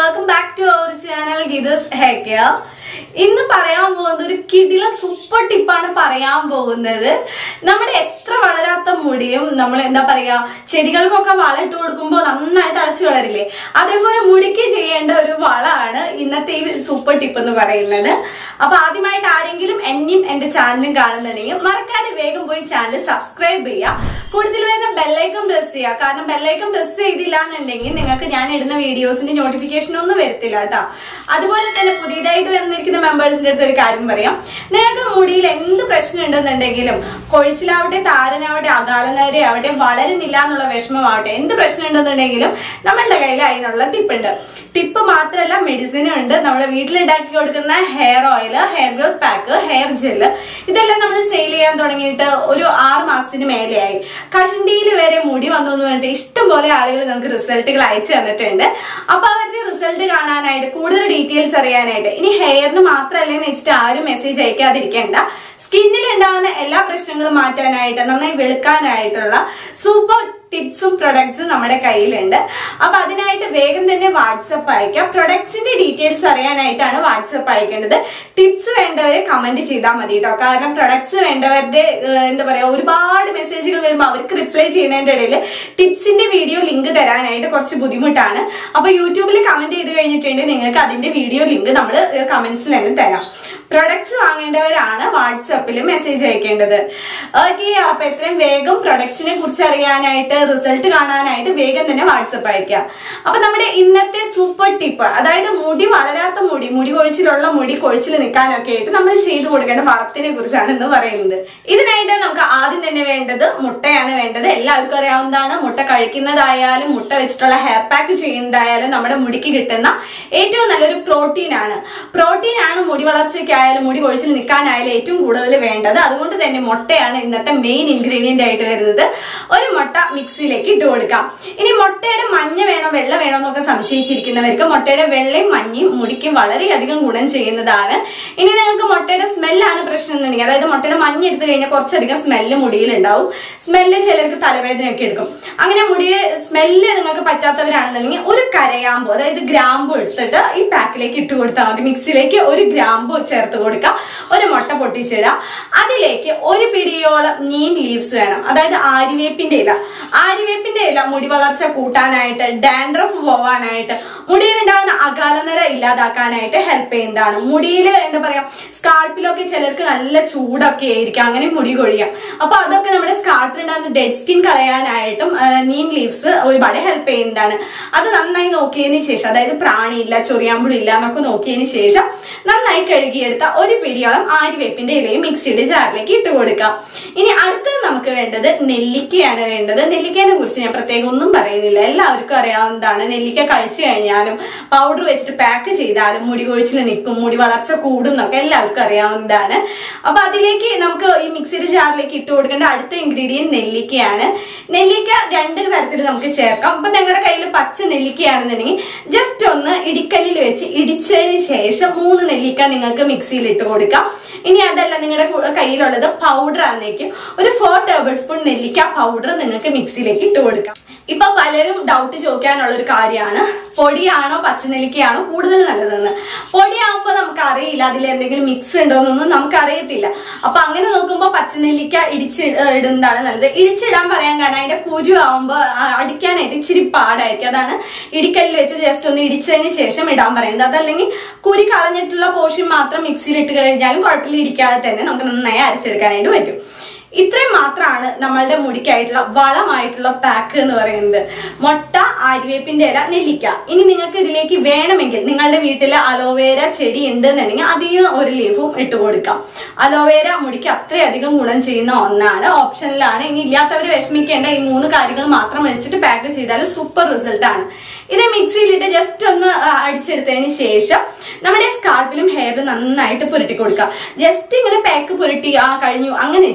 welcome back to our channel ഗിതസ് hair ഇന്ന് പറയാൻ പോകുന്നത് ഒരു കിടില സൂപ്പർ ടിപ്പാണ് പറയാൻ പോകുന്നത് നമ്മുടെ എത്ര വളരാത്ത മുടിയും നമ്മൾ എന്താ പറയാ ചെടികൾക്കൊക്കെ വളം ഇട്ട് കൊടുക്കുമ്പോൾ നന്നായിട്ട് അടച്ചു വളരില്ലേ അതേപോലെ മുടിക്ക് ചെയ്യേണ്ട ഒരു വളമാണ് ഇന്നത്തെ ഈ സൂപ്പർ ടിപ്പ് എന്ന് പറയുന്നത് അപ്പൊ ആദ്യമായിട്ട് ആരെങ്കിലും എന്നെയും എന്റെ ചാനലും കാണുന്നുണ്ടെങ്കിൽ മറക്കാതെ വേഗം പോയി ചാനൽ സബ്സ്ക്രൈബ് ചെയ്യുക കൂടുതൽ വരുന്ന ബെല്ലൈക്കൺ പ്രസ് ചെയ്യുക കാരണം ബെല്ലൈക്കൺ പ്രസ് ചെയ്തില്ല എന്നുണ്ടെങ്കിൽ നിങ്ങൾക്ക് ഞാൻ ഇടുന്ന വീഡിയോസിന്റെ നോട്ടിഫിക്കേഷൻ ഒന്നും വരത്തില്ല കേട്ടോ അതുപോലെ തന്നെ പുതിയതായിട്ട് വന്നിരിക്കുന്ന മെമ്പേഴ്സിന്റെ അടുത്ത് ഒരു കാര്യം പറയാം നിങ്ങൾക്ക് മുടിയിൽ എന്ത് പ്രശ്നം ഉണ്ടെന്നുണ്ടെങ്കിലും കൊഴിച്ചിലാവട്ടെ താരനാവട്ടെ അകാലനേരെ ആവട്ടെ വളരുന്നില്ല എന്നുള്ള വിഷമമാവട്ടെ എന്ത് പ്രശ്നം ഉണ്ടെന്നുണ്ടെങ്കിലും നമ്മളുടെ കയ്യിൽ അതിനുള്ള ടിപ്പുണ്ട് ടിപ്പ് മാത്രമല്ല മെഡിസിനും ഉണ്ട് നമ്മുടെ വീട്ടിലുണ്ടാക്കി കൊടുക്കുന്ന hair oil hair growth pack hair gel ഇതെല്ലാം നമ്മൾ സെയിൽ ചെയ്യാൻ തുടങ്ങിയിട്ട് ഒരു ആറ് മാസത്തിന് മേലെയായി കഷണ്ടിയിൽ വരെ മുടി വന്നു എന്ന് പറഞ്ഞിട്ട് ഇഷ്ടംപോലെ ആളുകൾ നമുക്ക് റിസൾട്ടുകൾ അയച്ചു തന്നിട്ടുണ്ട് അപ്പൊ അവരുടെ റിസൾട്ട് കാണാനായിട്ട് കൂടുതൽ ഡീറ്റെയിൽസ് അറിയാനായിട്ട് ഇനി ഹെയറിന് മാത്രമല്ലെന്ന് വെച്ചിട്ട് ആരും മെസ്സേജ് അയക്കാതിരിക്കേണ്ട സ്കിന്നിൽ ഉണ്ടാകുന്ന എല്ലാ പ്രശ്നങ്ങളും മാറ്റാനായിട്ട് നന്നായി വെളുക്കാനായിട്ടുള്ള സൂപ്പർ ടിപ്സും പ്രൊഡക്ട്സും നമ്മുടെ കയ്യിലുണ്ട് അപ്പൊ അതിനായിട്ട് വേഗം തന്നെ വാട്സപ്പ് അയക്കാം പ്രൊഡക്ട്സിന്റെ ഡീറ്റെയിൽസ് അറിയാനായിട്ടാണ് വാട്സപ്പ് അയക്കേണ്ടത് ടിപ്സ് വേണ്ടവരെ കമന്റ് ചെയ്താൽ മതി കേട്ടോ കാരണം പ്രൊഡക്ട്സ് വേണ്ടവരുടെ ഏഹ്, എന്താ പറയാ ഒരുപാട് മെസ്സേജുകൾ വരുമ്പോൾ അവർക്ക് റിപ്ലൈ ചെയ്യുന്നതിന്റെ ഇടയിൽ ടിപ്സിന്റെ വീഡിയോ ലിങ്ക് തരാനായിട്ട് കുറച്ച് ബുദ്ധിമുട്ടാണ് അപ്പൊ യൂട്യൂബിൽ കമന്റ് ചെയ്ത് കഴിഞ്ഞിട്ടുണ്ടെങ്കിൽ നിങ്ങൾക്ക് അതിന്റെ വീഡിയോ ലിങ്ക് നമ്മൾ കമന്റ്സിൽ തന്നെ തരാം പ്രൊഡക്ട്സ് വാങ്ങേണ്ടവരാണ് വാട്സപ്പിൽ മെസ്സേജ് അയക്കേണ്ടത് ഓക്കെ അപ്പൊ എത്രയും വേഗം പ്രൊഡക്ട്സിനെ കുറിച്ച് അറിയാനായിട്ട് റിസൾട്ട് കാണാനായിട്ട് വേഗം തന്നെ വാട്സപ്പ് അയക്കാം അപ്പൊ നമ്മുടെ ഇന്നത്തെ സൂപ്പർ ടിപ്പ് അതായത് മുടി വളരാത്ത മുടി മുടി കൊഴിച്ചിലുള്ള മുടി കൊഴിച്ചിൽ നിൽക്കാനൊക്കെ ആയിട്ട് നമ്മൾ ചെയ്തു കൊടുക്കേണ്ട വളത്തിനെ കുറിച്ചാണ് ഇന്ന് പറയുന്നത് ഇതിനായിട്ട് നമുക്ക് ആദ്യം തന്നെ വേണ്ടത് മുട്ടയാണ് വേണ്ടത് എല്ലാവർക്കും അറിയാവുന്നതാണ് മുട്ട കഴിക്കുന്നതായാലും മുട്ട വെച്ചിട്ടുള്ള ഹെയർ പാക്ക് ചെയ്യുന്നതായാലും നമ്മുടെ മുടിക്ക് കിട്ടുന്ന ഏറ്റവും നല്ലൊരു പ്രോട്ടീൻ ആണ് പ്രോട്ടീൻ ആണ് മുടി വളർച്ചയ്ക്കായാലും മുടി കൊഴിച്ചിൽ നിൽക്കാനായാലും ഏറ്റവും കൂടുതൽ വേണ്ടത് അതുകൊണ്ട് തന്നെ മുട്ടയാണ് ഇന്നത്തെ മെയിൻ ഇൻഗ്രീഡിയന്റ് ആയിട്ട് വരുന്നത് ഒരു മുട്ട മിക്സിയിലേക്ക് ഇട്ട് കൊടുക്കാം ഇനി മുട്ടയുടെ മഞ്ഞ വേണോ വെള്ള വേണോ എന്നൊക്കെ സംശയിച്ചിരിക്കുന്നവർക്ക് മുട്ടയുടെ വെള്ളയും മഞ്ഞയും മുടിക്ക് വളരെയധികം ഗുണം ചെയ്യുന്നതാണ് ഇനി നിങ്ങൾക്ക് മുട്ടയുടെ സ്മെല്ലാണ് പ്രശ്നം എന്നുണ്ടെങ്കിൽ അതായത് മുട്ടയുടെ മഞ്ഞ എടുത്തു കഴിഞ്ഞാൽ കുറച്ചധികം സ്മെല്ല് മുടിയിലുണ്ടാവും സ്മെല്ല് ചിലർക്ക് തലവേദനയൊക്കെ എടുക്കും അങ്ങനെ മുടിയുടെ സ്മെല്ല് നിങ്ങൾക്ക് പറ്റാത്തവരാണെന്നുണ്ടെങ്കിൽ ഒരു കരയാമ്പു അതായത് ഗ്രാമ്പു എടുത്തിട്ട് ഈ പാക്കിലേക്ക് ഇട്ട് കൊടുത്താൽ മതി മിക്സിയിലേക്ക് ഒരു ഗ്രാമ്പു ചേർത്ത് കൊടുക്കുക ഒരു മുട്ട പൊട്ടിച്ചിടുക അതിലേക്ക് ഒരു പിടിയോളം നീം ലീവ്സ് വേണം അതായത് ആര്യവേപ്പിന്റെ ഇല ആര്യവേപ്പിന്റെ ഇല മുടി വളർച്ച കൂട്ടാനായിട്ട് ഡാൻഡ്രഫ് പോവാനായിട്ട് മുടിയിലുണ്ടാകുന്ന അകാലനര ഇല്ലാതാക്കാനായിട്ട് ഹെൽപ്പ് ചെയ്യുന്നതാണ് മുടിയിൽ എന്താ പറയാ സ്കാൾപ്പിലൊക്കെ ചിലർക്ക് നല്ല ചൂടൊക്കെ ആയിരിക്കും അങ്ങനെ മുടി കൊഴിയാം അപ്പൊ അതൊക്കെ നമ്മുടെ സ്കാൾപ്പിൽ ഉണ്ടാകുന്ന ഡെഡ് സ്കിൻ കളയാനായിട്ടും ആ, നീം ലീവ്സ് ഒരുപാട് ഹെൽപ്പ് ചെയ്യുന്നതാണ് അത് നന്നായി നോക്കിയതിന് ശേഷം അതായത് പ്രാണിയില്ല ചൊറിയാമ്പുളില്ല എന്നൊക്കെ നോക്കിയതിന് ശേഷം നന്നായി കഴുകിയെടുത്ത ഒരു പിടിയോളം ആര്യവേപ്പിന്റെ ഇലയും മിക്സിയുടെ ജാറിലേക്ക് ഇട്ട് കൊടുക്കാം ഇനി അടുത്തത് നമുക്ക് വേണ്ടത് നെല്ലിക്കയാണ് വേണ്ടത് നെല്ലിക്കേനെ കുറിച്ച് ഞാൻ പ്രത്യേകം ഒന്നും പറയുന്നില്ല എല്ലാവർക്കും അറിയാവുന്നതാണ് നെല്ലിക്ക കഴിച്ചു കഴിഞ്ഞാലും പൗഡർ വെച്ചിട്ട് പാക്ക് ചെയ്താലും മുടി കൊഴിച്ചിൽ നിൽക്കും മുടി വളർച്ച കൂടും എന്നൊക്കെ എല്ലാവർക്കും അറിയാവുന്നതാണ് അപ്പൊ അതിലേക്ക് നമുക്ക് ഈ മിക്സിയുടെ ജാറിലേക്ക് ഇട്ട് കൊടുക്കേണ്ട അടുത്ത ഇൻഗ്രീഡിയന്റ് നെല്ലിക്കയാണ് നെല്ലിക്ക രണ്ട് തരത്തിൽ നമുക്ക് ചേർക്കാം അപ്പൊ നിങ്ങളുടെ കയ്യിൽ പച്ച നെല്ലിക്കയാണെന്നുണ്ടെങ്കിൽ ജസ്റ്റ് ഒന്ന് ഇടിക്കല്ലിൽ വെച്ച് ഇടിച്ചതിന് ശേഷം മൂന്ന് നെല്ലിക്ക നിങ്ങൾക്ക് മിക്സിയിൽ ഇട്ട് കൊടുക്കാം ഇനി അതല്ല നിങ്ങളുടെ കു- കയ്യിലുള്ളത് പൗഡർ ആണെന്നേക്കും ഒരു ഫോർ ടേബിൾ സ്പൂൺ നെല്ലിക്ക പൗഡർ നിങ്ങൾക്ക് മിക്സിയിലേക്ക് ഇട്ട് കൊടുക്കാം ഇപ്പൊ പലരും ഡൗട്ട് ചോദിക്കാനുള്ള ഒരു കാര്യമാണ് പൊടിയാണോ പച്ചനെല്ലിക്കയാണോ കൂടുതൽ നല്ലതെന്ന് പൊടിയാകുമ്പോൾ നമുക്ക് അറിയില്ല അതിൽ എന്തെങ്കിലും മിക്സ് ഉണ്ടോന്നൊന്നും നമുക്ക് അറിയത്തില്ല അപ്പൊ അങ്ങനെ നോക്കുമ്പോൾ പച്ചനെല്ലിക്ക ഇടിച്ച് ഇട- ഇടുന്നതാണ് നല്ലത് ഇടിച്ചിടാൻ പറയാൻ കാരണം അതിന്റെ കുരു ആവുമ്പോൾ അടിക്കാനായിട്ട് ഇച്ചിരി പാടായിരിക്കും അതാണ് ഇടിക്കല്ലിൽ വെച്ച് ജസ്റ്റ് ഒന്ന് ഇടിച്ചതിന് ശേഷം ഇടാൻ പറയുന്നത് അതല്ലെങ്കിൽ കുരി കളഞ്ഞിട്ടുള്ള പോർഷൻ മാത്രം മിക്സിയിൽ ഇട്ട് കഴിഞ്ഞാലും കുഴപ്പമില്ല ഇടിക്കാതെ തന്നെ നമുക്ക് നന്നായി അരച്ചെടുക്കാനായിട്ട് പറ്റും ഇത്രയും മാത്രമാണ് നമ്മളുടെ മുടിക്കായിട്ടുള്ള വളമായിട്ടുള്ള പാക്ക് എന്ന് പറയുന്നത് മുട്ട ആര്യവേപ്പിന്റെ ഇല നെല്ലിക്ക ഇനി നിങ്ങൾക്ക് ഇതിലേക്ക് വേണമെങ്കിൽ നിങ്ങളുടെ വീട്ടിൽ അലോവേര ചെടി ഉണ്ടെന്നുണ്ടെങ്കിൽ അതിൽ നിന്ന് ഒരു ലീഫും ഇട്ട് കൊടുക്കാം അലോവേര മുടിക്ക് അത്രയധികം ഗുണം ചെയ്യുന്ന ഒന്നാണ് ഓപ്ഷനിലാണ് ഇനി ഇല്ലാത്തവർ വിഷമിക്കേണ്ട ഈ മൂന്ന് കാര്യങ്ങൾ മാത്രം വെച്ചിട്ട് പാക്ക് ചെയ്താൽ സൂപ്പർ റിസൾട്ട് ആണ് ഇത് മിക്സിയിലിട്ട് ജസ്റ്റ് ഒന്ന് ആ, അടിച്ചെടുത്തതിന് ശേഷം നമ്മുടെ സ്കാർപ്പിലും ഹെയറിലും നന്നായിട്ട് പുരട്ടി കൊടുക്കുക ജസ്റ്റ് ഇങ്ങനെ പാക്ക് പുരട്ടി ആ കഴിഞ്ഞു അങ്ങനെ ഇരിക്കരുത്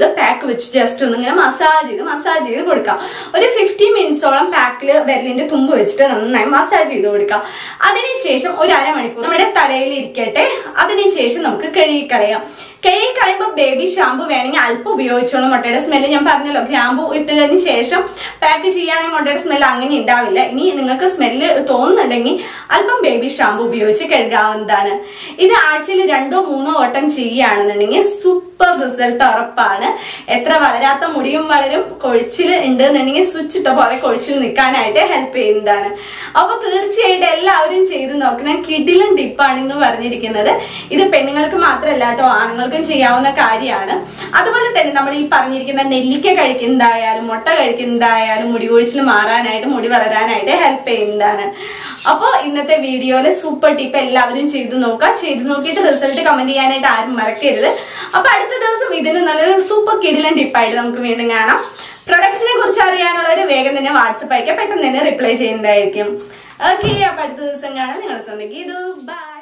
പാക്ക് വെച്ച് ജസ്റ്റ് ഒന്ന് ഇങ്ങനെ മസാജ് ചെയ്ത് മസാജ് ചെയ്ത് കൊടുക്കാം ഒരു ഫിഫ്റ്റി മിനിറ്റ്സോളം പാക്കിൽ വിരലിന്റെ തുമ്പ് വെച്ചിട്ട് നന്നായി മസാജ് ചെയ്ത് കൊടുക്കാം അതിനുശേഷം ഒരു അരമണിക്കൂർ നമ്മുടെ തലയിൽ ഇരിക്കട്ടെ അതിനുശേഷം നമുക്ക് കഴുകിക്കളയാം കഴുകി കളയുമ്പോൾ ബേബി ഷാമ്പു വേണമെങ്കിൽ അല്പം ഉപയോഗിച്ചോളൂ മുട്ടയുടെ സ്മെല്ല് ഞാൻ പറഞ്ഞല്ലോ ഗ്രാമ്പു ഇട്ടതിന് ശേഷം പാക്ക് ചെയ്യുകയാണെങ്കിൽ മുട്ടയുടെ സ്മെല്ല് അങ്ങനെ ഉണ്ടാവില്ല ഇനി നിങ്ങൾക്ക് സ്മെല്ല് തോന്നുന്നുണ്ടെങ്കിൽ അല്പം ബേബി ഷാമ്പു ഉപയോഗിച്ച് കഴുകാവുന്നതാണ് ഇത് ആഴ്ചയിൽ രണ്ടോ മൂന്നോ വട്ടം ചെയ്യുകയാണെന്നുണ്ടെങ്കിൽ സൂപ്പർ റിസൾട്ട് ഉറപ്പാണ് എത്ര വളരാത്ത മുടിയും വളരും കൊഴിച്ചിൽ ഉണ്ട് എന്നുണ്ടെങ്കിൽ സ്വിച്ച് ഇട്ട പോലെ കൊഴിച്ചിൽ നിൽക്കാനായിട്ട് ഹെൽപ്പ് ചെയ്യുന്നതാണ് അപ്പൊ തീർച്ചയായിട്ടും എല്ലാവരും ചെയ്ത് നോക്കണം കിടിലൻ ടിപ്പാണ് ഇന്ന് പറഞ്ഞിരിക്കുന്നത് ഇത് പെണ്ണുങ്ങൾക്ക് മാത്രമല്ല കേട്ടോ ആണുങ്ങൾക്കും ചെയ്യാവുന്ന കാര്യമാണ് അതുപോലെ തന്നെ നമ്മൾ ഈ പറഞ്ഞിരിക്കുന്ന നെല്ലിക്ക കഴിക്കുന്നതായാലും മുട്ട കഴിക്കുന്നതായാലും മുടി കൊഴിച്ചിൽ മാറാനായിട്ട് മുടി വളരാനായിട്ട് ഹെൽപ്പ് ചെയ്യുന്നതാണ് അപ്പോൾ ഇന്നത്തെ വീഡിയോയില് സൂപ്പർ ടിപ്പ് എല്ലാവരും ചെയ്തു നോക്കുക ചെയ്തു നോക്കിയിട്ട് റിസൾട്ട് കമന്റ് ചെയ്യാനായിട്ട് ആരും മറക്കരുത് അപ്പൊ അടുത്ത ദിവസം ഇതിന് നല്ലൊരു സൂപ്പർ കിടിലൻ ടിപ്പായിട്ട് നമുക്ക് വീണ്ടും കാണാം പ്രൊഡക്ട്സിനെ കുറിച്ച് അറിയാനുള്ളവർ വേഗം തന്നെ വാട്സപ്പ് അയക്കാം പെട്ടെന്ന് തന്നെ റിപ്ലൈ ചെയ്യുന്നതായിരിക്കും ഓക്കെ അപ്പൊ അടുത്ത ദിവസം കാണാം നിങ്ങൾ സ്വന്തം ഇത് ബൈ